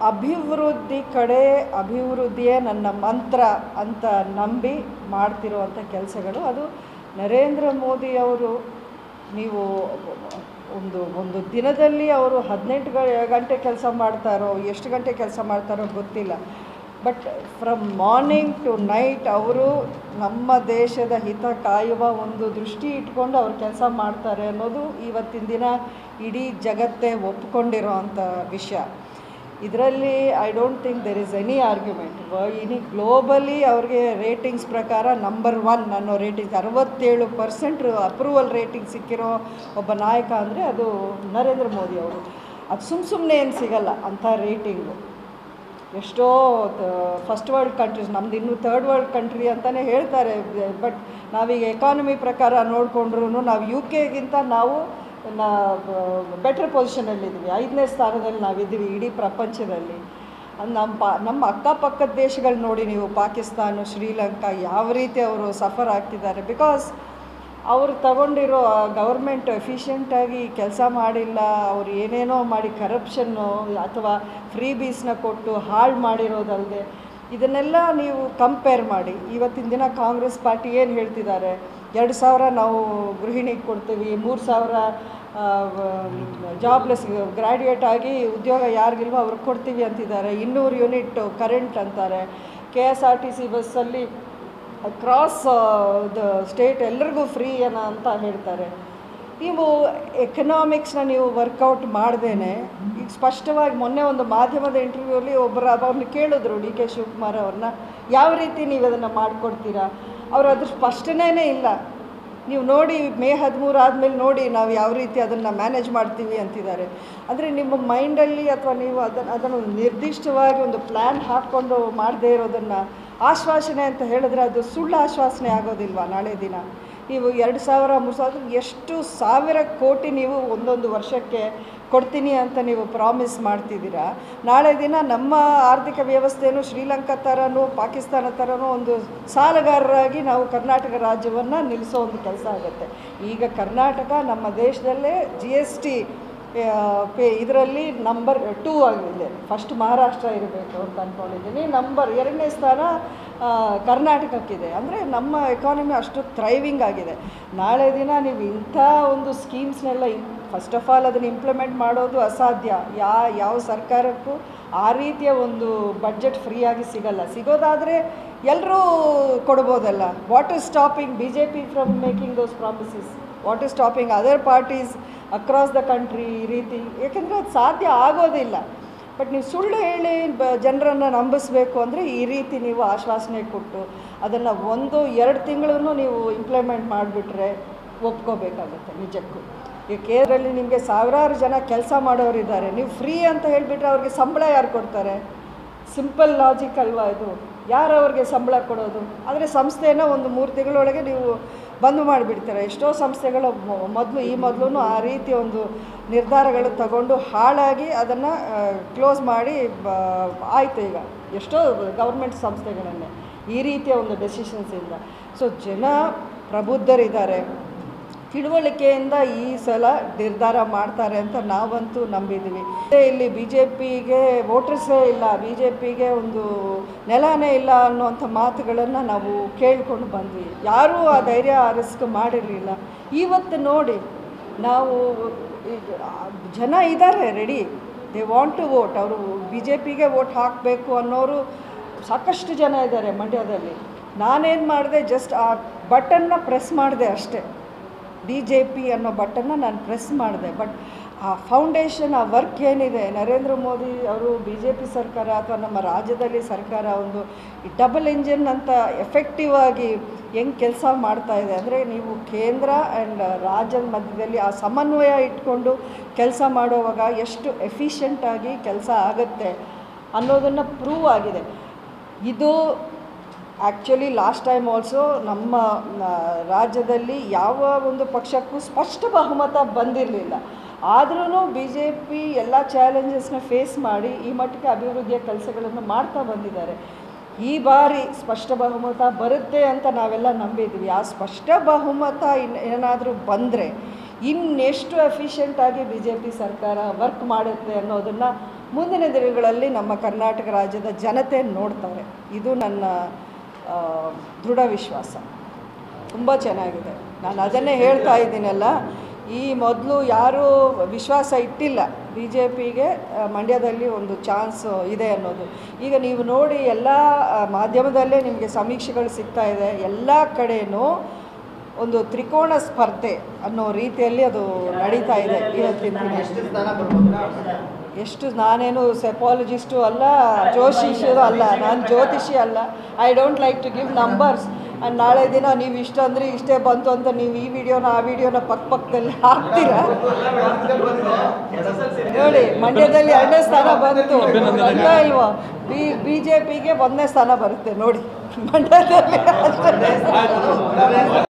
ಅಭಿವೃದ್ಧಿ ಕಡೆ ಅಭಿವೃದ್ಧಿಯೇ ನನ್ನ ಮಂತ್ರ ಅಂತ ನಂಬಿ ಮಾಡ್ತಿರುವಂಥ ಕೆಲಸಗಳು ಅದು ನರೇಂದ್ರ ಮೋದಿಯವರು ನೀವು ಒಂದು ಒಂದು ದಿನದಲ್ಲಿ ಅವರು ಹದಿನೆಂಟು ಗಂಟೆ ಕೆಲಸ ಮಾಡ್ತಾರೋ ಎಷ್ಟು ಗಂಟೆ ಕೆಲಸ ಮಾಡ್ತಾರೋ ಗೊತ್ತಿಲ್ಲ but from morning to night ಅವರು ನಮ್ಮ ದೇಶದ ಹಿತ ಕಾಯುವ ಒಂದು ದೃಷ್ಟಿ ಇಟ್ಕೊಂಡು ಅವ್ರು ಕೆಲಸ ಮಾಡ್ತಾರೆ ಅನ್ನೋದು ಇವತ್ತಿನ ದಿನ ಇಡೀ ಜಗತ್ತೇ ಒಪ್ಕೊಂಡಿರೋ ಅಂಥ ವಿಷಯ ಇದರಲ್ಲಿ I don't think there is any argument any globally ಅವ್ರಿಗೆ ರೇಟಿಂಗ್ಸ್ ಪ್ರಕಾರ ನಂಬರ್ ಒನ್ ಅನ್ನೋ ರೇಟಿಂಗ್ಸ್ ಅರವತ್ತೇಳು ಪರ್ಸೆಂಟ್ ಅಪ್ರೂವಲ್ ರೇಟಿಂಗ್ ಸಿಕ್ಕಿರೋ ಒಬ್ಬ ನಾಯಕ ಅಂದರೆ ಅದು ನರೇಂದ್ರ ಮೋದಿ ಅವರು ಅದು ಸುಮ್ಮ ಸುಮ್ಮನೆ ಏನು ಸಿಗಲ್ಲ ಅಂಥ ರೇಟಿಂಗು ಎಷ್ಟೋ ಫಸ್ಟ್ ವರ್ಲ್ಡ್ ಕಂಟ್ರೀಸ್ ನಮ್ದು ಇನ್ನೂ ಥರ್ಡ್ ವರ್ಲ್ಡ್ ಕಂಟ್ರಿ ಅಂತಲೇ ಹೇಳ್ತಾರೆ ಬಟ್ ನಾವೀಗ ಎಕಾನಮಿ ಪ್ರಕಾರ ನೋಡಿಕೊಂಡ್ರು ನಾವು ಯು ಕೆಗಿಂತ ನಾವು ನಾ ಬೆಟ್ರ್ ಪೊಸಿಷನಲ್ಲಿದ್ದೀವಿ ಐದನೇ ಸ್ಥಾನದಲ್ಲಿ ನಾವಿದ್ದೀವಿ ಇಡೀ ಪ್ರಪಂಚದಲ್ಲಿ ಅದು ನಮ್ಮ ಪಾ ನಮ್ಮ ಅಕ್ಕಪಕ್ಕದ ದೇಶಗಳು ನೋಡಿ ನೀವು ಪಾಕಿಸ್ತಾನ ಶ್ರೀಲಂಕಾ ಯಾವ ರೀತಿ ಅವರು ಸಫರ್ ಆಗ್ತಿದ್ದಾರೆ ಬಿಕಾಸ್ ಅವರು ತಗೊಂಡಿರೋ ಗೌರ್ಮೆಂಟ್ ಎಫಿಷಿಯೆಂಟಾಗಿ ಕೆಲಸ ಮಾಡಿಲ್ಲ ಅವ್ರು ಏನೇನೋ ಮಾಡಿ ಕರಪ್ಷನ್ನು ಅಥವಾ ಫ್ರೀ ಬೀಸ್ನ ಕೊಟ್ಟು ಹಾಳು ಮಾಡಿರೋದಲ್ಲದೆ ಇದನ್ನೆಲ್ಲ ನೀವು ಕಂಪೇರ್ ಮಾಡಿ ಇವತ್ತಿನ ದಿನ ಕಾಂಗ್ರೆಸ್ ಪಾರ್ಟಿ ಏನು ಹೇಳ್ತಿದ್ದಾರೆ ಎರಡು ಸಾವಿರ ನಾವು ಗೃಹಿಣಿಗೆ ಕೊಡ್ತೀವಿ ಮೂರು ಸಾವಿರ ಜಾಬ್ಲೆಸ್ ಗ್ರ್ಯಾಜುಯೇಟ್ ಆಗಿ ಉದ್ಯೋಗ ಯಾರಿಗಿಲ್ವೋ ಅವ್ರಿಗೆ ಕೊಡ್ತೀವಿ ಅಂತಿದ್ದಾರೆ ಇನ್ನೂರು ಯೂನಿಟ್ ಕರೆಂಟ್ ಅಂತಾರೆ K S R T C ಬಸ್ಸಲ್ಲಿ ಕ್ರಾಸ್ ದ ಸ್ಟೇಟ್ ಎಲ್ರಿಗೂ ಫ್ರೀ ಏನ ಅಂತ ಹೇಳ್ತಾರೆ ನೀವು ಎಕನಾಮಿಕ್ಸ್ನ ನೀವು ವರ್ಕೌಟ್ ಮಾಡ್ದೇನೆ ಈಗ ಸ್ಪಷ್ಟವಾಗಿ ಮೊನ್ನೆ ಒಂದು ಮಾಧ್ಯಮದ ಇಂಟರ್ವ್ಯೂಲಿ ಒಬ್ಬರು ಅವ್ರನ್ನ ಕೇಳಿದ್ರು ಡಿ ಕೆ ಶಿವಕುಮಾರ್ ಅವ್ರನ್ನ ಯಾವ ರೀತಿ ನೀವು ಅದನ್ನು ಮಾಡಿಕೊಡ್ತೀರಾ ಅವರು ಅದ್ರ ಸ್ಪಷ್ಟನೇ ಇಲ್ಲ ನೀವು ನೋಡಿ ಮೇ ಹದಿಮೂರು ಆದಮೇಲೆ ನೋಡಿ ನಾವು ಯಾವ ರೀತಿ ಅದನ್ನು ಮ್ಯಾನೇಜ್ ಮಾಡ್ತೀವಿ ಅಂತಿದ್ದಾರೆ ಅಂದರೆ ನಿಮ್ಮ ಮೈಂಡಲ್ಲಿ ಅಥವಾ ನೀವು ಅದನ್ನು ಅದನ್ನು ನಿರ್ದಿಷ್ಟವಾಗಿ ಒಂದು ಪ್ಲ್ಯಾನ್ ಹಾಕ್ಕೊಂಡು ಮಾಡದೇ ಇರೋದನ್ನು ಆಶ್ವಾಸನೆ ಅಂತ ಹೇಳಿದ್ರೆ ಅದು ಸುಳ್ಳು ಆಶ್ವಾಸನೆ ಆಗೋದಿಲ್ವಾ ನಾಳೆ ದಿನ ನೀವು ಎರಡು ಸಾವಿರ ಮೂರು ಸಾವಿರ ಎಷ್ಟು ಸಾವಿರ ಕೋಟಿ ನೀವು ಒಂದೊಂದು ವರ್ಷಕ್ಕೆ ಕೊಡ್ತೀನಿ ಅಂತ ನೀವು ಪ್ರಾಮಿಸ್ ಮಾಡ್ತಿದ್ದೀರಾ ನಾಳೆ ದಿನ ನಮ್ಮ ಆರ್ಥಿಕ ವ್ಯವಸ್ಥೆಯೂ ಶ್ರೀಲಂಕಾ ಥರನೂ ಪಾಕಿಸ್ತಾನ ಥರನೂ ಒಂದು ಸಾಲಗಾರರಾಗಿ ನಾವು ಕರ್ನಾಟಕ ರಾಜ್ಯವನ್ನು ನಿಲ್ಲಿಸೋ ಒಂದು ಕೆಲಸ ಆಗುತ್ತೆ ಈಗ ಕರ್ನಾಟಕ ನಮ್ಮ ದೇಶದಲ್ಲೇ ಜಿ ಎಸ್ ಟಿ ಪೇ ಇದರಲ್ಲಿ ನಂಬರ್ ಟೂ ಆಗಿದೆ ಫಸ್ಟ್ ಮಹಾರಾಷ್ಟ್ರ ಇರಬೇಕು ಅಂತ ಅಂದ್ಕೊಂಡಿದ್ದೀನಿ ನಂಬರ್ ಎರಡನೇ ಸ್ಥಾನ ಆ, ಕರ್ನಾಟಕಕ್ಕಿದೆ ಅಂದರೆ ನಮ್ಮ ಎಕಾನಮಿ ಅಷ್ಟು ಥ್ರೈವಿಂಗ್ ಆಗಿದೆ ನಾಳೆ ದಿನ ನೀವು ಇಂಥ ಒಂದು ಸ್ಕೀಮ್ಸ್ನೆಲ್ಲ ಫಸ್ಟ್ ಆಫ್ ಆಲ್ ಅದನ್ನು ಇಂಪ್ಲಿಮೆಂಟ್ ಮಾಡೋದು ಅಸಾಧ್ಯ ಯಾ ಯಾವ ಸರ್ಕಾರಕ್ಕೂ ಆ ರೀತಿಯ ಒಂದು ಬಡ್ಜೆಟ್ ಫ್ರೀಯಾಗಿ ಸಿಗಲ್ಲ ಸಿಗೋದಾದರೆ ಎಲ್ಲರೂ ಕೊಡ್ಬೋದಲ್ಲ what is stopping B J P from making those promises what is stopping other parties across the country ಈ ರೀತಿ ಏಕೆಂದರೆ ಅದು ಸಾಧ್ಯ ಆಗೋದಿಲ್ಲ ಬಟ್ ನೀವು ಸುಳ್ಳು ಹೇಳಿ ಬ ಜನರನ್ನು ನಂಬಿಸ್ಬೇಕು ಅಂದರೆ ಈ ರೀತಿ ನೀವು ಆಶ್ವಾಸನೆ ಕೊಟ್ಟು ಅದನ್ನು ಒಂದು ಎರಡು ತಿಂಗಳೂ ನೀವು ಇಂಪ್ಲಿಮೆಂಟ್ ಮಾಡಿಬಿಟ್ರೆ ಒಪ್ಕೋಬೇಕಾಗುತ್ತೆ ನಿಜಕ್ಕೂ ಈ ಕೇರಳಲ್ಲಿ ನಿಮಗೆ ಸಾವಿರಾರು ಜನ ಕೆಲಸ ಮಾಡೋರಿದ್ದಾರೆ ನೀವು ಫ್ರೀ ಅಂತ ಹೇಳಿಬಿಟ್ರೆ ಅವ್ರಿಗೆ ಸಂಬಳ ಯಾರು ಕೊಡ್ತಾರೆ ಸಿಂಪಲ್ ಲಾಜಿಕ್ ಅಲ್ವಾ ಇದು ಯಾರು ಅವ್ರಿಗೆ ಸಂಬಳ ಕೊಡೋದು ಆದರೆ ಸಂಸ್ಥೆನ ಒಂದು ಮೂರು ತಿಂಗಳೊಳಗೆ ನೀವು ಬಂದ್ ಮಾಡಿಬಿಡ್ತಾರೆ ಎಷ್ಟೋ ಸಂಸ್ಥೆಗಳು ಮೊದಲು ಈ ಮೊದಲು ಆ ರೀತಿ ಒಂದು ನಿರ್ಧಾರಗಳು ತಗೊಂಡು ಹಾಳಾಗಿ ಅದನ್ನು ಕ್ಲೋಸ್ ಮಾಡಿ ಬ ಆಯಿತು ಈಗ ಎಷ್ಟೋ ಗೌರ್ಮೆಂಟ್ ಸಂಸ್ಥೆಗಳನ್ನೇ ಈ ರೀತಿಯ ಒಂದು ಡೆಸಿಷನ್ಸಿಂದ ಸೊ ಜನ ಪ್ರಬುದ್ಧರಿದ್ದಾರೆ ತಿಳುವಳಿಕೆಯಿಂದ ಈ ಸಲ ನಿರ್ಧಾರ ಮಾಡ್ತಾರೆ ಅಂತ ನಾವಂತೂ ನಂಬಿದ್ದೀವಿ ಮತ್ತೆ ಇಲ್ಲಿ ಬಿ ಜೆ ಪಿಗೆ ವೋಟರ್ಸೇ ಇಲ್ಲ ಬಿ ಜೆ ಪಿಗೆ ಒಂದು ನೆಲನೇ ಇಲ್ಲ ಅನ್ನುವಂಥ ಮಾತುಗಳನ್ನು ನಾವು ಕೇಳ್ಕೊಂಡು ಬಂದ್ವಿ ಯಾರೂ ಆ ಧೈರ್ಯ ಆ ರಿಸ್ಕ್ ಮಾಡಿರಲಿಲ್ಲ ಇವತ್ತು ನೋಡಿ ನಾವು ಈಗ ಜನ ಇದ್ದಾರೆ ready they want to vote ಅವರು ಬಿ ಜೆ ಪಿಗೆ ವೋಟ್ ಹಾಕಬೇಕು ಅನ್ನೋರು ಸಾಕಷ್ಟು ಜನ ಇದ್ದಾರೆ ಮಂಡ್ಯದಲ್ಲಿ ನಾನೇನು ಮಾಡಿದೆ ಜಸ್ಟ್ ಆ ಬಟನ್ನ ಪ್ರೆಸ್ ಮಾಡಿದೆ ಅಷ್ಟೇ ಬಿ ಜೆ ಪಿ ಅನ್ನೋ ಬಟನ್ನ ನಾನು ಪ್ರೆಸ್ ಮಾಡಿದೆ ಬಟ್ ಆ ಫೌಂಡೇಶನ್ ಆ ವರ್ಕ್ ಏನಿದೆ ನರೇಂದ್ರ ಮೋದಿ ಅವರು ಬಿ ಜೆ ಪಿ ಸರ್ಕಾರ ಅಥವಾ ನಮ್ಮ ರಾಜ್ಯದಲ್ಲಿ ಸರ್ಕಾರ ಒಂದು ಡಬಲ್ ಇಂಜಿನ್ ಅಂತ ಎಫೆಕ್ಟಿವ್ ಆಗಿ ಹೆಂಗೆ ಕೆಲಸ ಮಾಡ್ತಾ ಇದೆ ಅಂದರೆ ನೀವು ಕೇಂದ್ರ ಆ್ಯಂಡ್ ರಾಜ್ಯದ ಮಧ್ಯದಲ್ಲಿ ಆ ಸಮನ್ವಯ ಇಟ್ಕೊಂಡು ಕೆಲಸ ಮಾಡುವಾಗ ಎಷ್ಟು ಎಫಿಷಿಯೆಂಟಾಗಿ ಕೆಲಸ ಆಗುತ್ತೆ ಅನ್ನೋದನ್ನು ಪ್ರೂವ್ ಆಗಿದೆ ಇದು ಆ್ಯಕ್ಚುಲಿ ಲಾಸ್ಟ್ ಟೈಮ್ ಆಲ್ಸೋ ನಮ್ಮ ಆ, ರಾಜ್ಯದಲ್ಲಿ ಯಾವ ಒಂದು ಪಕ್ಷಕ್ಕೂ ಸ್ಪಷ್ಟ ಬಹುಮತ ಬಂದಿರಲಿಲ್ಲ ಆದ್ರೂ ಬಿ ಜೆ ಪಿ ಎಲ್ಲ ಚಾಲೆಂಜಸ್ನ ಫೇಸ್ ಮಾಡಿ ಈ ಮಟ್ಟಿಗೆ ಅಭಿವೃದ್ಧಿಯ ಕೆಲಸಗಳನ್ನು ಮಾಡ್ತಾ ಬಂದಿದ್ದಾರೆ ಈ ಬಾರಿ ಸ್ಪಷ್ಟ ಬಹುಮತ ಬರುತ್ತೆ ಅಂತ ನಾವೆಲ್ಲ ನಂಬಿದ್ವಿ ಆ ಸ್ಪಷ್ಟ ಬಹುಮತ ಇನ್ ಏನಾದರೂ ಬಂದರೆ ಇನ್ನೆಷ್ಟು ಎಫಿಷಿಯೆಂಟಾಗಿ ಬಿ ಜೆ ಪಿ ಸರ್ಕಾರ ವರ್ಕ್ ಮಾಡುತ್ತೆ ಅನ್ನೋದನ್ನು ಮುಂದಿನ ದಿನಗಳಲ್ಲಿ ನಮ್ಮ ಕರ್ನಾಟಕ ರಾಜ್ಯದ ಜನತೆ ನೋಡ್ತಾರೆ ಇದು ನನ್ನ ಆ, ದೃಢ ವಿಶ್ವಾಸ ತುಂಬ ಚೆನ್ನಾಗಿದೆ ನಾನು ಅದನ್ನೇ ಹೇಳ್ತಾ ಇದ್ದೀನಲ್ಲ ಈ ಮೊದಲು ಯಾರೂ ವಿಶ್ವಾಸ ಇಟ್ಟಿಲ್ಲ ಬಿ ಜೆ ಪಿಗೆ ಮಂಡ್ಯದಲ್ಲಿ ಒಂದು ಚಾನ್ಸ್ ಇದೆ ಅನ್ನೋದು ಈಗ ನೀವು ನೋಡಿ ಎಲ್ಲ ಆ, ಮಾಧ್ಯಮದಲ್ಲೇ ನಿಮಗೆ ಸಮೀಕ್ಷೆಗಳು ಸಿಗ್ತಾ ಇದೆ ಎಲ್ಲ ಕಡೆಯೂ ಒಂದು ತ್ರಿಕೋಣ ಸ್ಪರ್ಧೆ ಅನ್ನೋ ರೀತಿಯಲ್ಲಿ ಅದು ನಡೀತಾ ಇದೆ ಇವತ್ತಿನ ದಿನ ಎಷ್ಟು ಸ್ಥಾನ ಬರ್ಬೋದು ಎಷ್ಟು ನಾನೇನು ಸೆಪಾಲಜಿಸ್ಟು ಅಲ್ಲ ಜ್ಯೋತಿಷಿಯರು ಅಲ್ಲ ನಾನು ಜ್ಯೋತಿಷಿ ಅಲ್ಲ I don't like to give numbers and ನಾಳೆ ದಿನ ನೀವು ಇಷ್ಟು ಅಂದರೆ ಇಷ್ಟೇ ಬಂತು ಅಂತ ನೀವು ಈ ವಿಡಿಯೋನ ಆ ವಿಡಿಯೋನ ಪಕ್ಕ ಪಕ್ಕದಲ್ಲಿ ಹಾಕ್ತೀರಾ ನೋಡಿ ಮಂಡ್ಯದಲ್ಲಿ ಎರಡನೇ ಸ್ಥಾನ ಬಂತು ಅಲ್ವಾ ಇಲ್ವಾ ಬಿ ಬಿ ಜೆ ಪಿಗೆ ಒಂದನೇ ಸ್ಥಾನ ಬರುತ್ತೆ ನೋಡಿ ಮಂಡ್ಯದಲ್ಲಿ ಅಷ್ಟೇ